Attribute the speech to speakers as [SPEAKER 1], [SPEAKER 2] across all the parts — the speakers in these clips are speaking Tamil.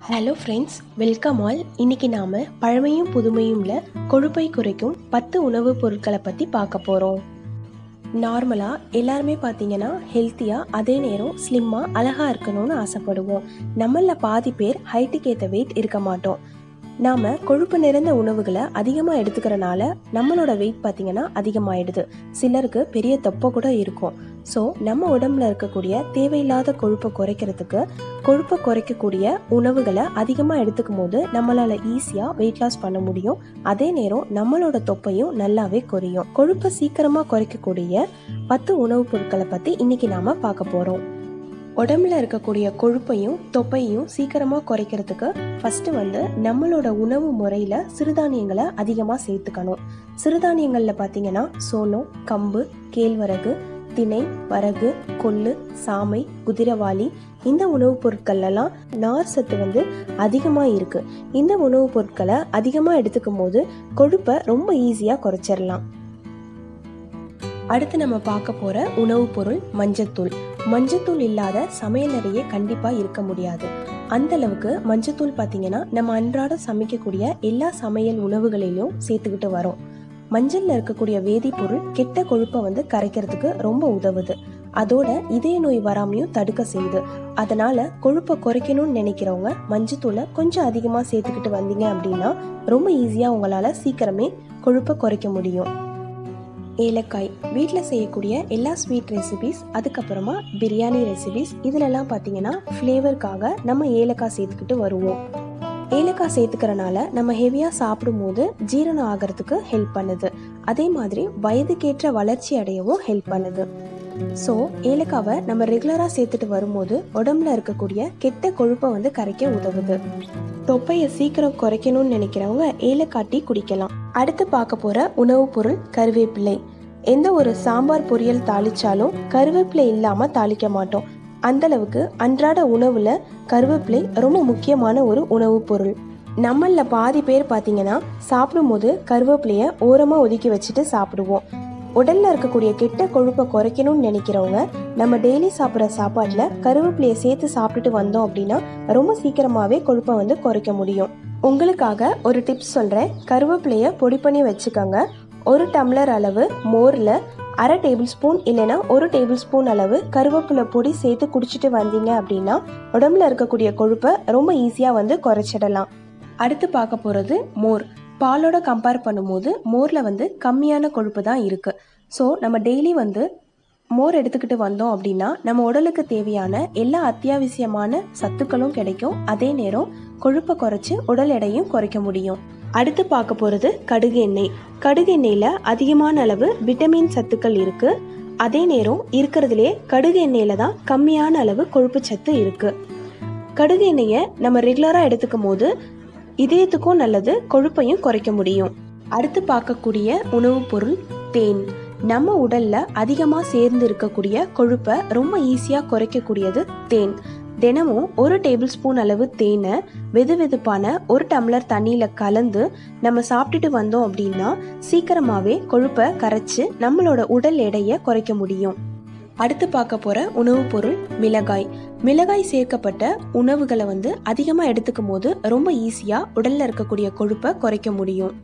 [SPEAKER 1] ஹலோ ஃப்ரெண்ட்ஸ் வெல்கம் ஆல் இன்னைக்கு நாம பழமையும் புதுமையும்ல கொழுப்பை குறைக்கும் பத்து உணவுப் பொருட்களை பற்றி பார்க்க போகிறோம் நார்மலாக எல்லாருமே பார்த்தீங்கன்னா ஹெல்த்தியாக அதே நேரம் ஸ்லிம்மாக அழகாக இருக்கணும்னு ஆசைப்படுவோம் நம்மள பாதி பேர் ஹைட்டுக்கு ஏற்ற வெயிட் இருக்க மாட்டோம் நாம் கொழுப்பு நிறைந்த உணவுகளை அதிகமாக எடுத்துக்கிறனால நம்மளோட வெயிட் பார்த்தீங்கன்னா அதிகமாயிடுது சிலருக்கு பெரிய தொப்பை கூட இருக்கும் ஸோ நம்ம உடம்புல இருக்கக்கூடிய தேவையில்லாத கொழுப்பை குறைக்கிறதுக்கு கொழுப்பை குறைக்கக்கூடிய உணவுகளை அதிகமாக எடுத்துக்கும் போது நம்மளால ஈஸியாக வெயிட் லாஸ் பண்ண முடியும் அதே நேரம் நம்மளோட தொப்பையும் நல்லாவே குறையும் கொழுப்பை சீக்கிரமாக குறைக்கக்கூடிய பத்து உணவுப் பொருட்களை பற்றி இன்னைக்கு நாம பார்க்க போகிறோம் உடம்புல இருக்கக்கூடிய கொழுப்பையும் தொப்பையும் சீக்கிரமாக குறைக்கிறதுக்கு ஃபர்ஸ்ட் வந்து நம்மளோட உணவு முறையில் சிறுதானியங்களை அதிகமாக சேர்த்துக்கணும் சிறுதானியங்களில் பார்த்தீங்கன்னா சோளம் கம்பு கேழ்வரகு திணை வரகு கொள்ளு சாமை குதிரவாளி இந்த உணவுப் பொருட்கள்லாம் நார் சத்து வந்து அதிகமாக இருக்கு இந்த உணவுப் பொருட்களை அதிகமாக எடுத்துக்கும் போது கொழுப்பை ரொம்ப ஈஸியாக குறைச்சிடலாம் அடுத்து நம்ம பார்க்க போற உணவுப் பொருள் மஞ்சத்தூள் மஞ்சத்தூள் இல்லாத சமையல் அறையே கண்டிப்பா இருக்க முடியாது அந்த அளவுக்கு மஞ்சத்தூள் பார்த்தீங்கன்னா நம்ம அன்றாட சமைக்கக்கூடிய எல்லா சமையல் உணவுகளிலும் சேர்த்துக்கிட்டு வரோம் மஞ்சள்ல இருக்கக்கூடிய வேதிப்பொருள் கெட்ட கொழுப்பை வந்து கரைக்கிறதுக்கு ரொம்ப உதவுது அதோட இதய நோய் வராமையும் தடுக்க செய்யுது அதனால கொழுப்பை குறைக்கணும்னு நினைக்கிறவங்க மஞ்சத்தூளை கொஞ்சம் அதிகமாக சேர்த்துக்கிட்டு வந்தீங்க அப்படின்னா ரொம்ப ஈஸியாக உங்களால் சீக்கிரமே கொழுப்பை குறைக்க முடியும் ஏலக்காய் வீட்டில் செய்யக்கூடிய எல்லா ஸ்வீட் ரெசிபிஸ் அதுக்கப்புறமா பிரியாணி ரெசிபிஸ் இதிலெல்லாம் பார்த்தீங்கன்னா ஃப்ளேவருக்காக நம்ம ஏலக்காய் சேர்த்துக்கிட்டு வருவோம் ஏலக்காய் சேர்த்துக்கிறனால நம்ம ஹெவியாக சாப்பிடும்போது ஜீரணம் ஆகிறதுக்கு ஹெல்ப் பண்ணுது அதே மாதிரி வயதுக்கேற்ற வளர்ச்சி அடையவும் ஹெல்ப் பண்ணுது ஸோ ஏலக்காவை நம்ம ரெகுலராக சேர்த்துட்டு வரும்போது உடம்புல இருக்கக்கூடிய கெட்ட கொழுப்பை வந்து கரைக்க உதவுது தொப்பையை சீக்கிரம் குறைக்கணும்னு நினைக்கிறவங்க ஏலக்காய் டீ குடிக்கலாம் அடுத்து பார்க்க போற உணவுப் பொருள் கருவேப்பிலை எந்த ஒரு சாம்பார் பொரியல் தாளிச்சாலும் கருவேப்பிலை இல்லாம தாளிக்க மாட்டோம் அந்த அளவுக்கு அன்றாட உணவுல கருவேப்பிலை ரொம்ப முக்கியமான ஒரு உணவுப் பொருள் நம்மள பாதி பேர் பார்த்தீங்கன்னா சாப்பிடும்போது கருவேப்பிலையை ஓரமா ஒதுக்கி வச்சுட்டு சாப்பிடுவோம் உடல்ல இருக்கக்கூடிய கெட்ட கொழுப்பை குறைக்கணும்னு நினைக்கிறவங்க நம்ம டெய்லி சாப்பிட்ற சாப்பாட்டில் கருவேப்பிலையை சேர்த்து சாப்பிட்டுட்டு வந்தோம் அப்படின்னா ரொம்ப சீக்கிரமாகவே கொழுப்பை வந்து குறைக்க முடியும் உங்களுக்காக ஒரு டிப்ஸ் சொல்கிறேன் கருவேப்பிலையை பொடி பண்ணி வச்சுக்கோங்க ஒரு டம்ளர் அளவு மோரில் அரை டேபிள் ஸ்பூன் இல்லைன்னா ஒரு டேபிள் ஸ்பூன் அளவு கருவேப்பிலை பொடி சேர்த்து குடிச்சிட்டு வந்தீங்க அப்படின்னா உடம்புல இருக்கக்கூடிய கொழுப்பை ரொம்ப ஈஸியாக வந்து குறைச்சிடலாம் அடுத்து பார்க்க போகிறது மோர் பாலோட கம்பேர் பண்ணும்போது மோரில் வந்து கம்மியான கொழுப்பு தான் இருக்குது ஸோ நம்ம டெய்லி வந்து மோர் எடுத்துக்கிட்டு வந்தோம் அப்படின்னா நம்ம உடலுக்கு தேவையான எல்லா அத்தியாவசியமான சத்துக்களும் கிடைக்கும் அதே நேரம் கொழுப்பை குறைச்சி உடல் எடையும் குறைக்க முடியும் அடுத்து பார்க்க போகிறது கடுகு எண்ணெய் கடுகு எண்ணெயில் அதிகமான அளவு விட்டமின் சத்துக்கள் இருக்கு அதே நேரம் இருக்கிறதுலே கடுகு எண்ணெயில தான் கம்மியான அளவு கொழுப்பு சத்து இருக்கு கடுகு எண்ணெயை நம்ம ரெகுலராக எடுத்துக்கும் போது இதயத்துக்கும் நல்லது கொழுப்பையும் குறைக்க முடியும் அடுத்து பார்க்கக்கூடிய உணவுப் பொருள் தேன் நம்ம உடல்ல அதிகமா சேர்ந்து இருக்கக்கூடிய கொழுப்பை ரொம்ப ஈஸியா குறைக்கக்கூடியது தேன் தினமும் ஒரு டேபிள் ஸ்பூன் அளவு தேனை வெது வெதுப்பான ஒரு டம்ளர் தண்ணியில கலந்து நம்ம சாப்பிட்டுட்டு வந்தோம் அப்படின்னா சீக்கிரமாவே கொழுப்பை கரைச்சு நம்மளோட உடல் எடையை குறைக்க முடியும் அடுத்து பார்க்க போற உணவுப் பொருள் மிளகாய் மிளகாய் சேர்க்கப்பட்ட உணவுகளை வந்து அதிகமாக எடுத்துக்கும் போது ரொம்ப ஈஸியா உடல்ல இருக்கக்கூடிய கொழுப்பை குறைக்க முடியும்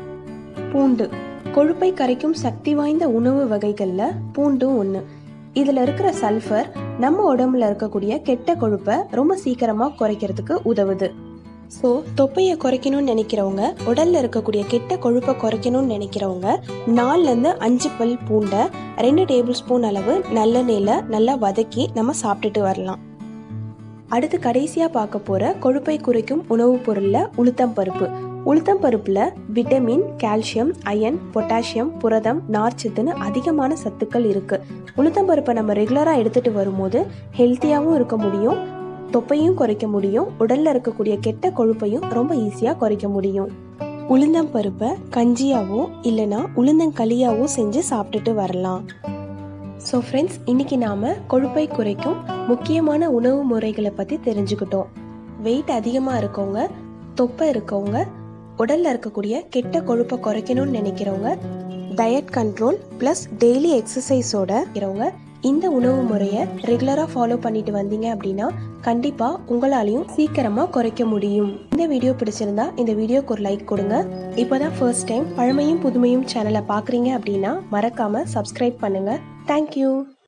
[SPEAKER 1] பூண்டு கொழுப்பை கரைக்கும் சக்தி வாய்ந்த உணவு வகைகளில் பூண்டும் ஒன்று இதில் இருக்கிற சல்ஃபர் நம்ம உடம்புல இருக்கக்கூடிய கெட்ட கொழுப்பை ரொம்ப சீக்கிரமாக குறைக்கிறதுக்கு உதவுது ஸோ தொப்பையை குறைக்கணும்னு நினைக்கிறவங்க உடல்ல இருக்கக்கூடிய கெட்ட கொழுப்பை குறைக்கணும்னு நினைக்கிறவங்க நாலுலேருந்து அஞ்சு பல் பூண்டை ரெண்டு டேபிள் ஸ்பூன் அளவு நல்லெண்ணெயில் நல்லா வதக்கி நம்ம சாப்பிட்டுட்டு வரலாம் அடுத்து கடைசியாக பார்க்க போகிற கொழுப்பை குறைக்கும் உணவுப் பொருளில் உளுத்தம் பருப்பு உளுத்தம் பருப்பில் விட்டமின் கால்சியம் அயன் பொட்டாசியம் புரதம் நார்ச்சத்துன்னு அதிகமான சத்துக்கள் இருக்கு உளுத்தம் பருப்பை நம்ம ரெகுலராக எடுத்துட்டு வரும்போது ஹெல்த்தியாகவும் இருக்க முடியும் தொப்பையும் குறைக்க முடியும் உடல்ல இருக்கக்கூடிய கெட்ட கொழுப்பையும் ரொம்ப ஈஸியாக குறைக்க முடியும் உளுந்தம் பருப்பை கஞ்சியாவோ இல்லைனா உளுந்தங்களியாவோ செஞ்சு சாப்பிட்டுட்டு வரலாம் ஸோ ஃப்ரெண்ட்ஸ் இன்னைக்கு நாம கொழுப்பை குறைக்கும் முக்கியமான உணவு முறைகளை பற்றி தெரிஞ்சுக்கிட்டோம் வெயிட் அதிகமாக இருக்கவங்க தொப்பை இருக்கவங்க உடல்ல இருக்கக்கூடிய கெட்ட கொழுப்பை குறைக்கணும்னு நினைக்கிறவங்க டயட் கண்ட்ரோல் ப்ளஸ் டெய்லி எக்ஸசைஸோட இருக்கிறவங்க இந்த உணவு முறையை ரெகுலராக ஃபாலோ பண்ணிட்டு வந்தீங்க அப்படின்னா கண்டிப்பாக உங்களாலையும் சீக்கிரமாக குறைக்க முடியும் இந்த வீடியோ பிடிச்சிருந்தா இந்த வீடியோக்கு ஒரு லைக் கொடுங்க இப்போதான் ஃபர்ஸ்ட் டைம் பழமையும் புதுமையும் சேனலை பார்க்குறீங்க அப்படின்னா மறக்காமல் சப்ஸ்கிரைப் பண்ணுங்கள் தேங்க்யூ